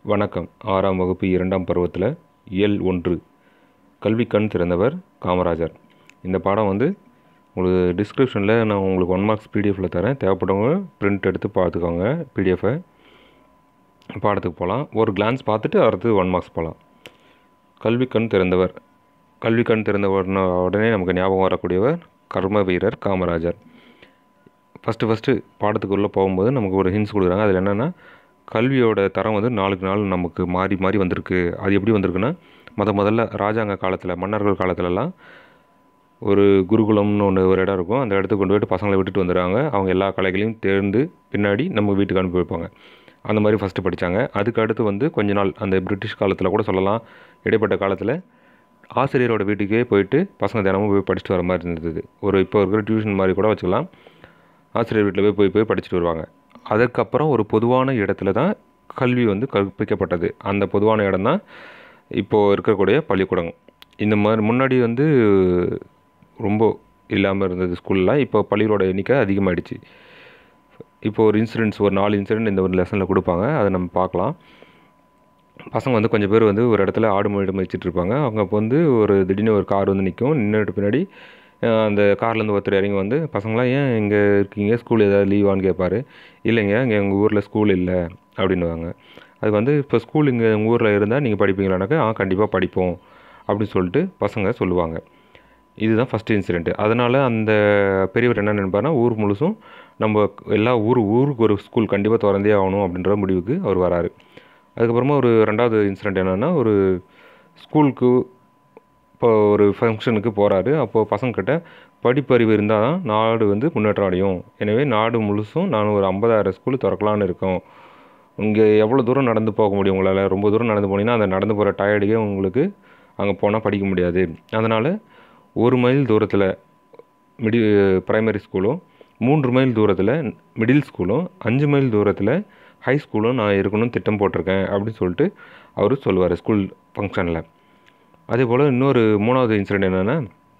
வணக்கம் ஆறாம் வகுப்பு இரண்டாம் பருவத்தில் இயல் ஒன்று கல்வி கண் திறந்தவர் காமராஜர் இந்த பாடம் வந்து உங்களுக்கு டிஸ்கிரிப்ஷனில் நான் உங்களுக்கு ஒன் மார்க்ஸ் பிடிஎஃப்பில் தரேன் தேவைப்பட்டவங்க பிரிண்ட் எடுத்து பார்த்துக்கோங்க பிடிஎஃபை பாடத்துக்கு போகலாம் ஒரு கிளான்ஸ் பார்த்துட்டு அடுத்து ஒன் மார்க்ஸ் போகலாம் கல்வி கண் திறந்தவர் கல்வி கண் திறந்தவர்னு உடனே நமக்கு ஞாபகம் வரக்கூடியவர் கர்ம வீரர் காமராஜர் ஃபஸ்ட்டு ஃபஸ்ட்டு பாடத்துக்குள்ளே போகும்போது நமக்கு ஒரு ஹின்ஸ் கொடுக்குறாங்க அதில் என்னென்னா கல்வியோட தரம் வந்து நாளுக்கு நாள் நமக்கு மாறி மாறி வந்திருக்கு அது எப்படி வந்திருக்குன்னா முத முதல்ல ராஜாங்க காலத்தில் மன்னர்கள் காலத்துலலாம் ஒரு குருகுலம்னு ஒன்று ஒரு இடம் இருக்கும் அந்த இடத்துக்கு கொண்டு போய்ட்டு பசங்களை விட்டுட்டு வந்துடுறாங்க அவங்க எல்லா கலைகளையும் தேர்ந்து பின்னாடி நம்ம வீட்டுக்கு அனுப்பி வைப்பாங்க அந்த மாதிரி ஃபஸ்ட்டு படித்தாங்க அதுக்கு அடுத்து வந்து கொஞ்ச நாள் அந்த பிரிட்டிஷ் காலத்தில் கூட சொல்லலாம் இடைப்பட்ட காலத்தில் ஆசிரியரோட வீட்டுக்கே போயிட்டு பசங்க தினமும் போய் படிச்சுட்டு வர மாதிரி இருந்தது ஒரு இப்போ இருக்கிற டியூஷன் மாதிரி கூட வச்சுக்கலாம் ஆசிரியர் வீட்டில் போய் போய் போய் படிச்சுட்டு வருவாங்க அதுக்கப்புறம் ஒரு பொதுவான இடத்துல தான் கல்வி வந்து கற்பிக்கப்பட்டது அந்த பொதுவான இடம் தான் இப்போது இருக்கக்கூடிய பள்ளிக்கூடம் இந்த மாதிரி முன்னாடி வந்து ரொம்ப இல்லாமல் இருந்தது ஸ்கூல்லாம் இப்போ பள்ளிகளோட எண்ணிக்கை அதிகமாகிடுச்சு இப்போ ஒரு இன்சிடென்ட்ஸ் ஒரு நாலு இன்சிடென்ட் இந்த ஒரு லெசனில் கொடுப்பாங்க அதை நம்ம பார்க்கலாம் பசங்க வந்து கொஞ்சம் பேர் வந்து ஒரு இடத்துல ஆடு மாடு மேய்ச்சிட்டு இருப்பாங்க அவங்க அப்போ வந்து ஒரு திடீர்னு ஒரு கார் வந்து நிற்கும் நின்றுட்டு பின்னாடி அஹ், அந்த கார்லேருந்து ஒருத்தர் இறங்கி வந்து பசங்களாம் ஏன் இங்கே இருக்கீங்க ஸ்கூல் ஏதாவது லீவான்னு கேட்பாரு இல்லைங்க இங்கே எங்கள் ஊரில் ஸ்கூல் இல்லை அப்படின்னுவாங்க அதுக்கு வந்து இப்போ ஸ்கூல் இங்கே உங்கள் ஊரில் இருந்தால் நீங்கள் படிப்பீங்களானாக்கா ஆ கண்டிப்பாக படிப்போம் அப்படின்னு சொல்லிட்டு பசங்க சொல்லுவாங்க இதுதான் ஃபஸ்ட் இன்சிடெண்ட்டு அதனால் அந்த பெரியவர் என்ன நினைப்பாருன்னா ஊர் முழுசும் நம்ம எல்லா ஊர் ஊருக்கு ஒரு ஸ்கூல் கண்டிப்பாக திறந்தே ஆகணும் அப்படின்ற முடிவுக்கு அவர் வராரு அதுக்கப்புறமா ஒரு ரெண்டாவது இன்சிடெண்ட் என்னென்னா ஒரு ஸ்கூலுக்கு இப்போ ஒரு ஃபங்க்ஷனுக்கு போகிறாரு அப்போது பசங்கக்கிட்ட படிப்பறிவு இருந்தால் தான் நாடு வந்து முன்னேற்றம் அடையும் எனவே நாடு முழுசும் நான் ஒரு ஐம்பதாயிரம் ஸ்கூல் திறக்கலான்னு இருக்கோம் இங்கே எவ்வளோ தூரம் நடந்து போக முடியும் உங்களால் ரொம்ப தூரம் நடந்து போனீங்கன்னா அந்த நடந்து போகிற டயர்டுக்கே உங்களுக்கு அங்கே போனால் படிக்க முடியாது அதனால் ஒரு மைல் தூரத்தில் மிடி பிரைமரி ஸ்கூலும் மூன்று மைல் தூரத்தில் மிடில் ஸ்கூலும் அஞ்சு மைல் தூரத்தில் ஹை ஸ்கூலும் நான் இருக்கணும்னு திட்டம் போட்டிருக்கேன் அப்படின்னு சொல்லிட்டு அவர் சொல்லுவார் ஸ்கூல் ஃபங்க்ஷனில் அதே போல் இன்னொரு மூணாவது இன்சிடெண்ட் என்னென்னா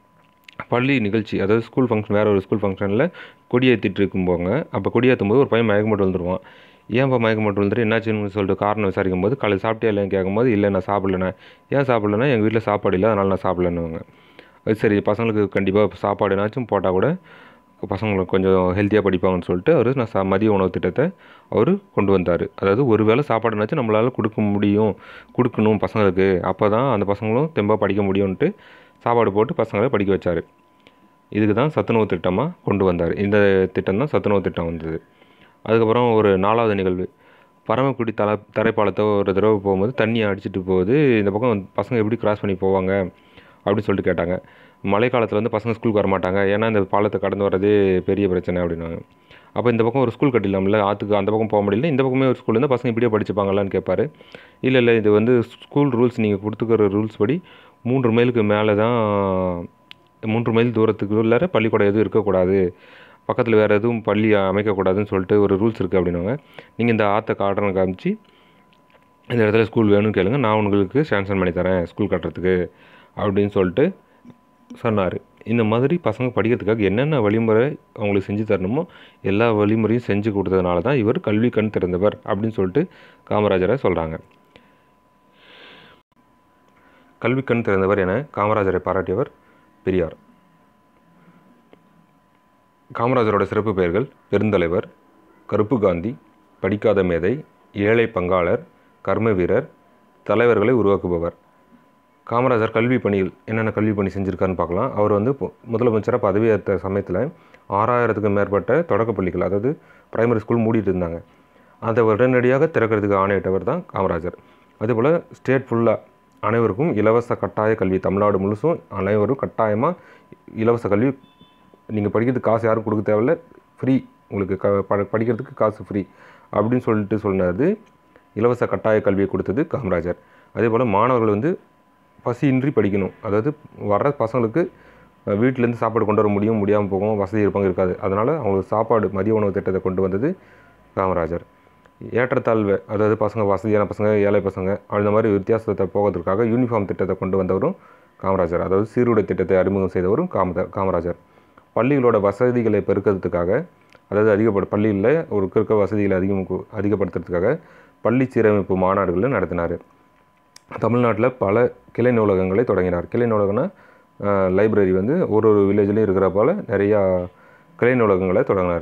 பள்ளி நிகழ்ச்சி அதாவது ஸ்கூல் ஃபங்க்ஷன் வேறு ஒரு ஸ்கூல் ஃபங்க்ஷனில் கொடியேற்றிட்டு இருக்கும்போங்க அப்போ கொடியேற்றும் போது ஒரு பையன் மயக்கம் போட்டு வந்துடுவான் ஏன்ப்பா மயக்கம் போட்டு வந்துட்டு என்னாச்சுன்னு சொல்லிட்டு காரணம் விசாரிக்கும் போது காலையில் சாப்பிட்டியா இல்லைன்னு கேட்கும்போது இல்லை நான் சாப்பிடலண்ணே ஏன் சாப்பிடலன்னா எங்கள் வீட்டில் சாப்பாடு இல்லை அதனால் நான் சாப்பிடலன்னுவாங்க அது சரி பசங்களுக்கு கண்டிப்பாக சாப்பாடுனாச்சும் போட்டால் கூட பசங்களுக்கு கொஞ்சம் ஹெல்த்தியாக படிப்பாங்கன்னு சொல்லிட்டு அவர் நான் சா மதிய உணவு திட்டத்தை அவர் கொண்டு வந்தார் அதாவது ஒரு வேளை சாப்பாடுனாச்சும் நம்மளால் கொடுக்க முடியும் கொடுக்கணும் பசங்களுக்கு அப்போ தான் அந்த பசங்களும் தெம்பாக படிக்க முடியும்ன்ட்டு சாப்பாடு போட்டு பசங்களை படிக்க வச்சார் இதுக்கு தான் சத்துணவு திட்டமாக கொண்டு வந்தார் இந்த திட்டம் தான் சத்துணவு திட்டம் வந்தது அதுக்கப்புறம் ஒரு நாலாவது நிகழ்வு பரமக்குடி தலை தரைப்பாலத்தை ஒரு தடவை போகும்போது தண்ணி அடிச்சிட்டு போகுது இந்த பக்கம் பசங்க எப்படி கிராஸ் பண்ணி போவாங்க அப்படின்னு சொல்லிட்டு கேட்டாங்க மழை காலத்தில் வந்து பசங்க ஸ்கூலுக்கு வர மாட்டாங்க ஏன்னா இந்த பாலத்தை கடந்து வர்றதே பெரிய பிரச்சனை அப்படின்னாங்க அப்போ இந்த பக்கம் ஒரு ஸ்கூல் கட்டிடலாம்ல ஆற்றுக்கு அந்த பக்கம் போக முடியல இந்த பக்கமே ஒரு ஸ்கூல் இருந்தால் பசங்க இப்படியே படிச்சுப்பாங்களான்னு கேட்பாரு இல்லை இல்லை இது வந்து ஸ்கூல் ரூல்ஸ் நீங்கள் கொடுத்துக்கிற ரூல்ஸ் படி மூன்று மைலுக்கு மேலே தான் மூன்று மைல் தூரத்துக்கு உள்ளார பள்ளிக்கூடம் எதுவும் இருக்கக்கூடாது பக்கத்தில் வேறு எதுவும் பள்ளி அமைக்கக்கூடாதுன்னு சொல்லிட்டு ஒரு ரூல்ஸ் இருக்குது அப்படின்னாங்க நீங்கள் இந்த ஆற்றை காட்டுறன்னு காமிச்சு இந்த இடத்துல ஸ்கூல் வேணும்னு கேளுங்க நான் உங்களுக்கு சாங்ஷன் பண்ணி தரேன் ஸ்கூல் கட்டுறதுக்கு அப்படின்னு சொல்லிட்டு சொன்னார் இந்த மாதிரி பசங்க படிக்கிறதுக்காக என்னென்ன வழிமுறை அவங்களுக்கு செஞ்சு தரணுமோ எல்லா வழிமுறையும் செஞ்சு கொடுத்ததுனால தான் இவர் கல்வி கண் திறந்தவர் அப்படின்னு சொல்லிட்டு காமராஜரை சொல்கிறாங்க கல்வி கண் திறந்தவர் என காமராஜரை பாராட்டியவர் பெரியார் காமராஜரோட சிறப்பு பெயர்கள் பெருந்தலைவர் கருப்பு காந்தி படிக்காத மேதை ஏழை பங்காளர் கர்ம வீரர் தலைவர்களை உருவாக்குபவர் காமராஜர் கல்வி பணியில் என்னென்ன கல்வி பணி செஞ்சுருக்காருன்னு பார்க்கலாம் அவர் வந்து பொ- முதலமைச்சராக பதவியேற்ற சமயத்தில் ஆறாயிரத்துக்கும் மேற்பட்ட தொடக்க பள்ளிகள் அதாவது பிரைமரி ஸ்கூல் மூடிட்டு இருந்தாங்க அதை உடனடியாக திறக்கிறதுக்கு ஆணையிட்டவர் தான் காமராஜர் அதேபோல் ஸ்டேட் ஃபுல்லாக அனைவருக்கும் இலவச கட்டாய கல்வி தமிழ்நாடு முழுசும் அனைவரும் கட்டாயமாக இலவச கல்வி நீங்கள் படிக்கிறதுக்கு காசு யாரும் கொடுக்க தேவையில்ல ஃப்ரீ உங்களுக்கு க ப- படிக்கிறதுக்கு காசு ஃப்ரீ அப்படின்னு சொல்லிட்டு சொன்னது இலவச கட்டாய கல்வியை கொடுத்தது காமராஜர் அதே போல் மாணவர்கள் வந்து பசியின்றி படிக்கணும் அதாவது வர்ற பசங்களுக்கு அஹ், வீட்டிலேருந்து சாப்பாடு கொண்டு வர முடியும் முடியாமல் போகும் வசதி இருப்பாங்க இருக்காது அதனால் அவங்களுக்கு சாப்பாடு மதிய உணவு திட்டத்தை கொண்டு வந்தது காமராஜர் ஏற்றத்தாழ்வு அதாவது பசங்க வசதியான பசங்க ஏழை பசங்க அந்த மாதிரி வித்தியாசத்தை போகிறதுக்காக யூனிஃபார்ம் திட்டத்தை கொண்டு வந்தவரும் காமராஜர் அதாவது சீருடை திட்டத்தை அறிமுகம் செய்தவரும் காம காமராஜர் பள்ளிகளோட வசதிகளை பெருக்கிறதுக்காக அதாவது அதிகப்பட பள்ளியில் ஒரு இருக்க வசதிகளை அதிகம் அதிகப்படுத்துறதுக்காக பள்ளி சீரமைப்பு மாநாடுகளை நடத்தினார் தமிழ்நாட்டில் பல கிளை நூலகங்களை தொடங்கினார் கிளை நூலகம்னா லைப்ரரி வந்து ஒரு ஒரு வில்லேஜ்லேயும் இருக்கிற போல் நிறையா கிளை நூலகங்களை தொடங்கினார்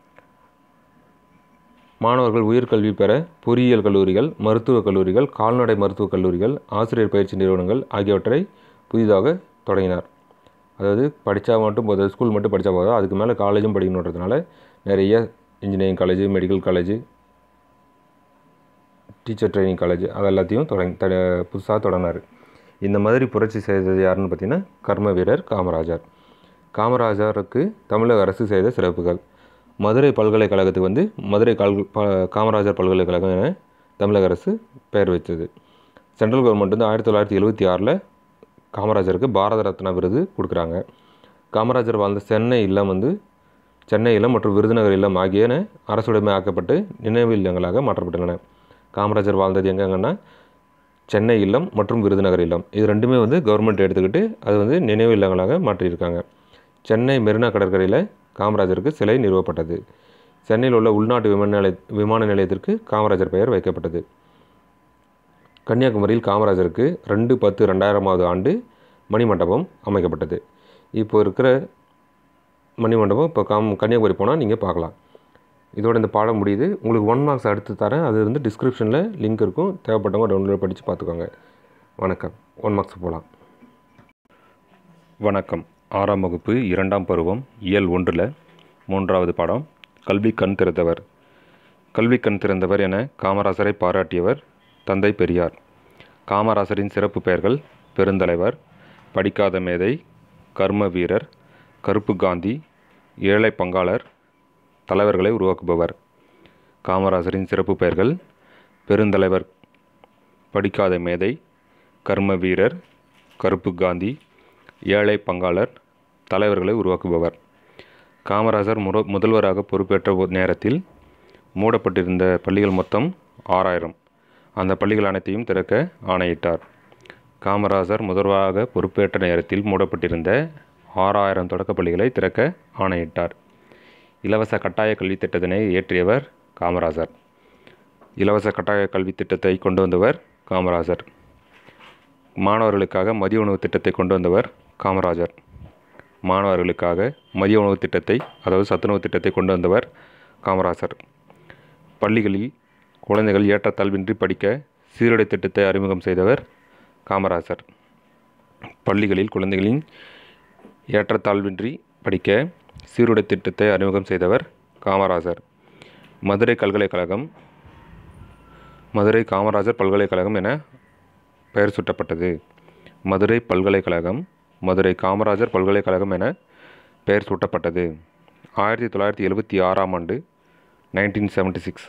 மாணவர்கள் உயர்கல்வி பெற பொறியியல் கல்லூரிகள் மருத்துவக் கல்லூரிகள் கால்நடை மருத்துவக் கல்லூரிகள் ஆசிரியர் பயிற்சி நிறுவனங்கள் ஆகியவற்றை புதிதாக தொடங்கினார் அதாவது படித்தா மட்டும் போதும் ஸ்கூல் மட்டும் படித்தா போதும் அதுக்கு மேலே காலேஜும் படிக்கணுன்றதுனால நிறைய engineering college medical college teacher training college அது எல்லாத்தையும் தொடங்கி த புதுசாக தொடங்கினார் இந்த மாதிரி புரட்சி செய்தது யாருன்னு பார்த்தீங்கன்னா கர்ம வீரர் காமராஜர் காமராஜருக்கு தமிழக அரசு செய்த சிறப்புகள் மதுரை பல்கலைக்கழகத்துக்கு வந்து மதுரை கல் ப காமராஜர் பல்கலைக்கழகம் என தமிழக அரசு பெயர் வைத்தது சென்ட்ரல் கவர்மெண்ட் வந்து ஆயிரத்தி தொள்ளாயிரத்தி எழுபத்தி ஆறில் காமராஜருக்கு பாரத ரத்னா விருது கொடுக்குறாங்க காமராஜர் வாழ்ந்த சென்னை இல்லம் வந்து சென்னை இல்லம் மற்றும் விருதுநகர் இல்லம் ஆகியன அரசுடைமை ஆக்கப்பட்டு நினைவு இல்லங்களாக மாற்றப்பட்டுள்ளன காமராஜர் வாழ்ந்தது எங்கெங்கன்னா சென்னை இல்லம் மற்றும் விருதுநகர் இல்லம் இது ரெண்டுமே வந்து கவர்மெண்ட் எடுத்துக்கிட்டு அது வந்து நினைவு இல்லங்களாக மாற்றியிருக்காங்க சென்னை மெரினா கடற்கரையில் காமராஜருக்கு சிலை நிறுவப்பட்டது சென்னையில் உள்ள உள்நாட்டு விமான நிலைய விமான நிலையத்திற்கு காமராஜர் பெயர் வைக்கப்பட்டது கன்னியாகுமரியில் காமராஜருக்கு ரெண்டு பத்து ரெண்டாயிரமாவது ஆண்டு மணிமண்டபம் அமைக்கப்பட்டது இப்போ இருக்கிற மணிமண்டபம் இப்போ காம் கன்னியாகுமரி போனால் நீங்கள் பார்க்கலாம் இதோட இந்த பாடம் முடியுது உங்களுக்கு ஒன் மார்க்ஸ் அடுத்து தரேன் அது வந்து டிஸ்கிரிப்ஷனில் லிங்க் இருக்கும் தேவைப்பட்டவங்க டவுன்லோட் படித்து பார்த்துக்கோங்க வணக்கம் ஒன் மார்க்ஸ் போகலாம் வணக்கம் ஆறாம் வகுப்பு இரண்டாம் பருவம் இயல் ஒன்றில் மூன்றாவது பாடம் கல்வி கண் திறந்தவர் கல்வி கண் திறந்தவர் என காமராசரை பாராட்டியவர் தந்தை பெரியார் காமராசரின் சிறப்பு பெயர்கள் பெருந்தலைவர் படிக்காத மேதை கர்ம வீரர் கருப்பு காந்தி ஏழை பங்காளர் தலைவர்களை உருவாக்குபவர் காமராசரின் சிறப்பு பெயர்கள் பெருந்தலைவர் படிக்காத மேதை கர்ம வீரர் கருப்பு காந்தி ஏழை பங்காளர் தலைவர்களை உருவாக்குபவர் காமராஜர் முற முதல்வராக பொறுப்பேற்ற ஒ- நேரத்தில் மூடப்பட்டிருந்த பள்ளிகள் மொத்தம் ஆறாயிரம் அந்த பள்ளிகள் அனைத்தையும் திறக்க ஆணையிட்டார் காமராஜர் முதல்வராக பொறுப்பேற்ற நேரத்தில் மூடப்பட்டிருந்த ஆறாயிரம் தொடக்கப் பள்ளிகளை திறக்க ஆணையிட்டார் இலவச கட்டாய கல்வி திட்டத்தினை இயற்றியவர் காமராஜர் இலவச கட்டாய கல்வி திட்டத்தை கொண்டு வந்தவர் காமராஜர் மாணவர்களுக்காக மதிய உணவு திட்டத்தை கொண்டு வந்தவர் காமராஜர் மாணவர்களுக்காக மதிய உணவு திட்டத்தை அதாவது சத்துணவு திட்டத்தை கொண்டு வந்தவர் காமராஜர் பள்ளிகளில் குழந்தைகள் ஏற்றத்தாழ்வின்றி படிக்க சீருடை திட்டத்தை அறிமுகம் செய்தவர் காமராஜர் பள்ளிகளில் குழந்தைகளின் ஏற்றத்தாழ்வின்றி படிக்க சீருடை திட்டத்தை அறிமுகம் செய்தவர் காமராஜர் மதுரை பல்கலைக்கழகம் மதுரை காமராஜர் பல்கலைக்கழகம் என பெயர் சூட்டப்பட்டது மதுரை பல்கலைக்கழகம் மதுரை காமராஜர் பல்கலைக்கழகம் என பெயர் சூட்டப்பட்டது ஆயிரத்தி தொள்ளாயிரத்தி எழுபத்தி ஆறாம் ஆண்டு நைன்டீன் செவன்டி சிக்ஸ்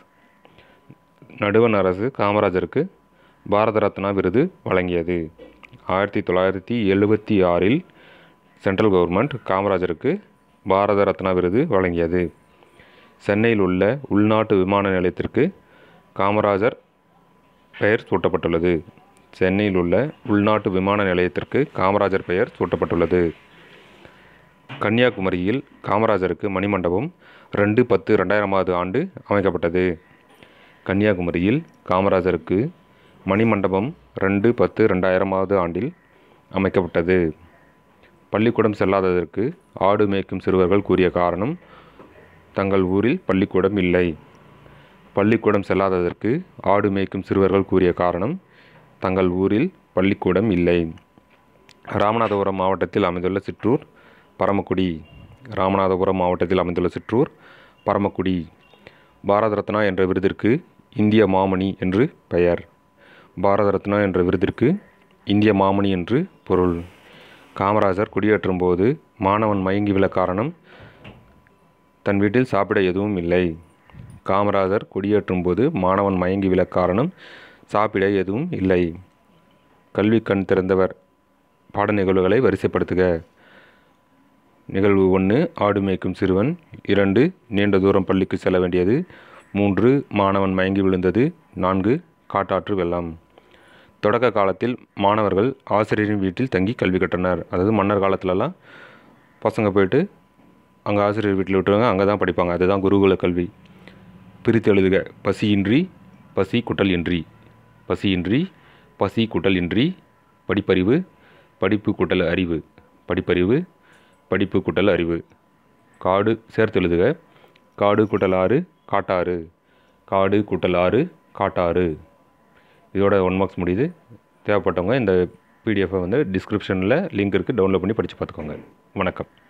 நடுவண் அரசு காமராஜருக்கு பாரத ரத்னா விருது வழங்கியது ஆயிரத்தி தொள்ளாயிரத்தி எழுபத்தி ஆறில் சென்ட்ரல் கவர்மெண்ட் காமராஜருக்கு பாரத ரத்னா விருது வழங்கியது சென்னையில் உள்ள உள்நாட்டு விமான நிலையத்திற்கு காமராஜர் பெயர் சூட்டப்பட்டுள்ளது சென்னையில் உள்ள உள்நாட்டு விமான நிலையத்திற்கு காமராஜர் பெயர் சூட்டப்பட்டுள்ளது கன்னியாகுமரியில் காமராஜருக்கு மணிமண்டபம் ரெண்டு பத்து ரெண்டாயிரமாவது ஆண்டு அமைக்கப்பட்டது கன்னியாகுமரியில் காமராஜருக்கு மணிமண்டபம் ரெண்டு பத்து ரெண்டாயிரமாவது ஆண்டில் அமைக்கப்பட்டது பள்ளிக்கூடம் செல்லாததற்கு ஆடு மேய்க்கும் சிறுவர்கள் கூறிய காரணம் தங்கள் ஊரில் பள்ளிக்கூடம் இல்லை பள்ளிக்கூடம் செல்லாததற்கு ஆடு மேய்க்கும் சிறுவர்கள் கூறிய காரணம் தங்கள் ஊரில் பள்ளிக்கூடம் இல்லை ராமநாதபுரம் மாவட்டத்தில் அமைந்துள்ள சிற்றூர் பரமக்குடி ராமநாதபுரம் மாவட்டத்தில் அமைந்துள்ள சிற்றூர் பரமக்குடி பாரத ரத்னா என்ற விருதிற்கு இந்திய மாமணி என்று பெயர் பாரத ரத்னா என்ற விருதிற்கு இந்திய மாமணி என்று பொருள் காமராஜர் குடியேற்றும் போது மாணவன் மயங்கி விழ காரணம் தன் வீட்டில் சாப்பிட எதுவும் இல்லை காமராஜர் குடியேற்றும் போது மாணவன் மயங்கி விழ காரணம் சாப்பிட எதுவும் இல்லை கல்வி கண் திறந்தவர் பாட நிகழ்வுகளை வரிசைப்படுத்துக நிகழ்வு ஒன்று ஆடு மேய்க்கும் சிறுவன் இரண்டு நீண்ட தூரம் பள்ளிக்கு செல்ல வேண்டியது மூன்று மாணவன் மயங்கி விழுந்தது நான்கு காட்டாற்று வெள்ளம் தொடக்க காலத்தில் மாணவர்கள் ஆசிரியரின் வீட்டில் தங்கி கல்வி கற்றனர் அதாவது மன்னர் காலத்துலலாம் பசங்க போயிட்டு அங்கே ஆசிரியர் வீட்டில் விட்டுருவாங்க அங்கே தான் படிப்பாங்க அதுதான் குருகுல கல்வி பிரித்து எழுதுக பசியின்றி பசி குட்டல் இன்றி பசியின்றி பசி குட்டல் இன்றி படிப்பறிவு படிப்பு கூட்டல் அறிவு படிப்பறிவு படிப்பு கூட்டல் அறிவு காடு சேர்த்து எழுதுக காடு கூட்டல் ஆறு காட்டாறு காடு கூட்டல் ஆறு காட்டாறு இதோட ஒன் மார்க்ஸ் முடியுது தேவைப்பட்டவங்க இந்த பிடிஎஃபை வந்து டிஸ்கிரிப்ஷனில் லிங்க் இருக்குது டவுன்லோட் பண்ணி படித்து பார்த்துக்கோங்க வணக்கம்